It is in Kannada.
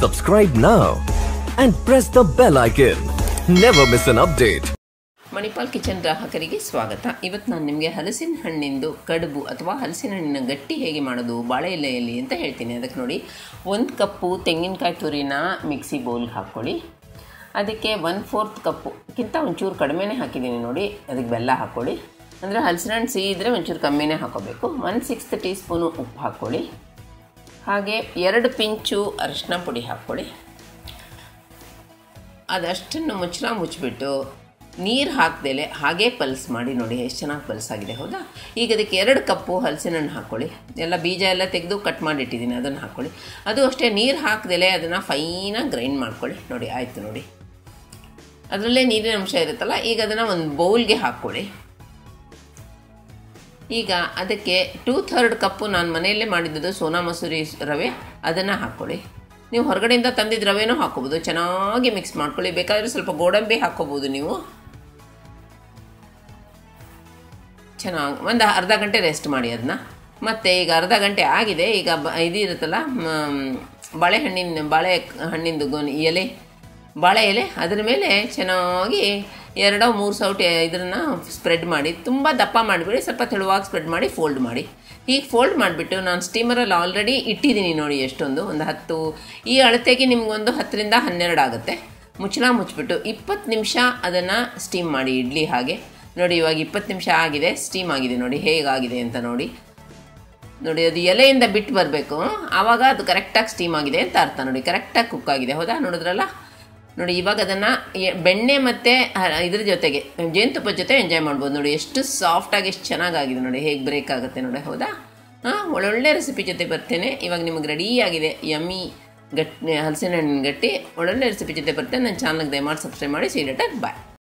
Subscribe now and press the bell icon. Never miss an update. Manipal kitchen ಗ್ರಾಹಕರಿಗೆ ಸ್ವಾಗತ ಇವತ್ತು ನಾನು ನಿಮಗೆ ಹಲಸಿನ ಹಣ್ಣಿಂದು ಕಡುಬು ಅಥವಾ ಹಲಸಿನ ಹಣ್ಣಿನ ಗಟ್ಟಿ ಹೇಗೆ ಮಾಡೋದು ಬಾಳೆ ಎಲೆಯಲ್ಲಿ ಅಂತ ಹೇಳ್ತೀನಿ ಅದಕ್ಕೆ ನೋಡಿ ಒಂದು ಕಪ್ಪು ತೆಂಗಿನಕಾಯಿ ತುರಿನ ಮಿಕ್ಸಿ ಬೌಲ್ಗೆ ಹಾಕ್ಕೊಳ್ಳಿ ಅದಕ್ಕೆ ಒನ್ ಫೋರ್ತ್ ಕಪ್ಪುಕ್ಕಿಂತ ಒಂಚೂರು ಕಡಿಮೆನೇ ಹಾಕಿದ್ದೀನಿ ನೋಡಿ ಅದಕ್ಕೆ ಬೆಲ್ಲ ಹಾಕ್ಕೊಳ್ಳಿ ಅಂದರೆ ಹಲಸಿನ ಹಣ್ಣು ಸಿಹಿ ಇದ್ದರೆ ಒಂಚೂರು ಕಮ್ಮಿನೇ ಹಾಕೋಬೇಕು ಒನ್ ಸಿಕ್ಸ್ತ್ ಟೀ ಸ್ಪೂನು ಉಪ್ಪು ಹಾಕ್ಕೊಳ್ಳಿ ಹಾಗೆ ಎರಡು ಪಿಂಚು ಅರಿಶಿನ ಪುಡಿ ಹಾಕ್ಕೊಳ್ಳಿ ಅದಷ್ಟನ್ನು ಮುಚ್ಚಳ ಮುಚ್ಚಿಬಿಟ್ಟು ನೀರು ಹಾಕ್ದೇಲೆ ಹಾಗೇ ಪಲ್ಸ್ ಮಾಡಿ ನೋಡಿ ಎಷ್ಟು ಚೆನ್ನಾಗಿ ಪಲ್ಸ್ ಆಗಿದೆ ಹೌದಾ ಈಗ ಅದಕ್ಕೆ ಎರಡು ಕಪ್ಪು ಹಲಸಿನ ಹಣ್ಣು ಹಾಕ್ಕೊಳ್ಳಿ ಎಲ್ಲ ಬೀಜ ಎಲ್ಲ ತೆಗೆದು ಕಟ್ ಮಾಡಿಟ್ಟಿದ್ದೀನಿ ಅದನ್ನು ಹಾಕ್ಕೊಳ್ಳಿ ಅದು ಅಷ್ಟೇ ನೀರು ಹಾಕ್ದೇಲೆ ಅದನ್ನು ಫೈನಾಗಿ ಗ್ರೈಂಡ್ ಮಾಡ್ಕೊಳ್ಳಿ ನೋಡಿ ಆಯಿತು ನೋಡಿ ಅದರಲ್ಲೇ ನೀರಿನ ಅಂಶ ಇರುತ್ತಲ್ಲ ಈಗ ಅದನ್ನು ಒಂದು ಬೌಲ್ಗೆ ಹಾಕ್ಕೊಳ್ಳಿ ಈಗ ಅದಕ್ಕೆ ಟೂ ಥರ್ಡ್ ಕಪ್ಪು ನಾನು ಮನೆಯಲ್ಲೇ ಮಾಡಿದ್ದು ಸೋನಾ ಮಸೂರಿ ರವೆ ಅದನ್ನು ಹಾಕ್ಕೊಳ್ಳಿ ನೀವು ಹೊರಗಡೆಯಿಂದ ತಂದಿದ್ದ ರವೆನೂ ಹಾಕೋಬೋದು ಚೆನ್ನಾಗಿ ಮಿಕ್ಸ್ ಮಾಡ್ಕೊಳ್ಳಿ ಬೇಕಾದರೆ ಸ್ವಲ್ಪ ಗೋಡಂಬಿ ಹಾಕ್ಕೋಬೋದು ನೀವು ಚೆನ್ನಾಗಿ ಒಂದು ಅರ್ಧ ಗಂಟೆ ರೆಸ್ಟ್ ಮಾಡಿ ಅದನ್ನ ಮತ್ತು ಈಗ ಅರ್ಧ ಗಂಟೆ ಆಗಿದೆ ಈಗ ಬ ಇದು ಇರುತ್ತಲ್ಲ ಬಾಳೆಹಣ್ಣಿನ ಬಾಳೆ ಹಣ್ಣಿಂದು ಗೊನೆ ಎಲೆ ಬಾಳೆ ಎಲೆ ಅದ್ರ ಮೇಲೆ ಚೆನ್ನಾಗಿ ಎರಡೋ ಮೂರು ಸೌಟೆ ಇದನ್ನು ಸ್ಪ್ರೆಡ್ ಮಾಡಿ ತುಂಬ ದಪ್ಪ ಮಾಡಿಬಿಡಿ ಸ್ವಲ್ಪ ತೆಳುವಾಗಿ ಸ್ಪ್ರೆಡ್ ಮಾಡಿ ಫೋಲ್ಡ್ ಮಾಡಿ ಹೀಗೆ ಫೋಲ್ಡ್ ಮಾಡಿಬಿಟ್ಟು ನಾನು ಸ್ಟೀಮರಲ್ಲಿ ಆಲ್ರೆಡಿ ಇಟ್ಟಿದ್ದೀನಿ ನೋಡಿ ಎಷ್ಟೊಂದು ಒಂದು ಹತ್ತು ಈ ಅಳತೆಗೆ ನಿಮಗೊಂದು ಹತ್ತರಿಂದ ಹನ್ನೆರಡು ಆಗುತ್ತೆ ಮುಚ್ಚಳ ಮುಚ್ಚಿಬಿಟ್ಟು ಇಪ್ಪತ್ತು ನಿಮಿಷ ಅದನ್ನು ಸ್ಟೀಮ್ ಮಾಡಿ ಇಡ್ಲಿ ಹಾಗೆ ನೋಡಿ ಇವಾಗ ಇಪ್ಪತ್ತು ನಿಮಿಷ ಆಗಿದೆ ಸ್ಟೀಮ್ ಆಗಿದೆ ನೋಡಿ ಹೇಗಾಗಿದೆ ಅಂತ ನೋಡಿ ನೋಡಿ ಅದು ಎಲೆಯಿಂದ ಬಿಟ್ಟು ಬರಬೇಕು ಆವಾಗ ಅದು ಕರೆಕ್ಟಾಗಿ ಸ್ಟೀಮ್ ಆಗಿದೆ ಅಂತ ಅರ್ಥ ನೋಡಿ ಕರೆಕ್ಟಾಗಿ ಕುಕ್ ಆಗಿದೆ ಹೌದಾ ನೋಡಿದ್ರಲ್ಲ ನೋಡಿ ಇವಾಗ ಅದನ್ನು ಬೆಣ್ಣೆ ಮತ್ತು ಇದ್ರ ಜೊತೆಗೆ ಜೇನುತುಪ್ಪದ ಜೊತೆ ಎಂಜಾಯ್ ಮಾಡ್ಬೋದು ನೋಡಿ ಎಷ್ಟು ಸಾಫ್ಟಾಗಿ ಎಷ್ಟು ಚೆನ್ನಾಗಾಗಿದೆ ನೋಡಿ ಹೇಗೆ ಬ್ರೇಕ್ ಆಗುತ್ತೆ ನೋಡಿ ಹೌದಾ ಹಾಂ ಒಳ್ಳೊಳ್ಳೆ ರೆಸಿಪಿ ಜೊತೆ ಬರ್ತೇನೆ ಇವಾಗ ನಿಮಗೆ ರೆಡಿ ಆಗಿದೆ ಯಮ್ಮಿ ಗಟ್ಟಿ ಹಲಸಿನ ಹಣ್ಣಿನ ಗಟ್ಟಿ ಒಳ್ಳೊಳ್ಳೆ ರೆಸಿಪಿ ಜೊತೆ ಬರ್ತೇನೆ ನನ್ನ ಚಾನಲ್ಗೆ ದಯಮಾಡಿ ಸಬ್ಸ್ಕ್ರೈಬ್ ಮಾಡಿ ಸೀಡೇಟರ್ ಬಾಯ್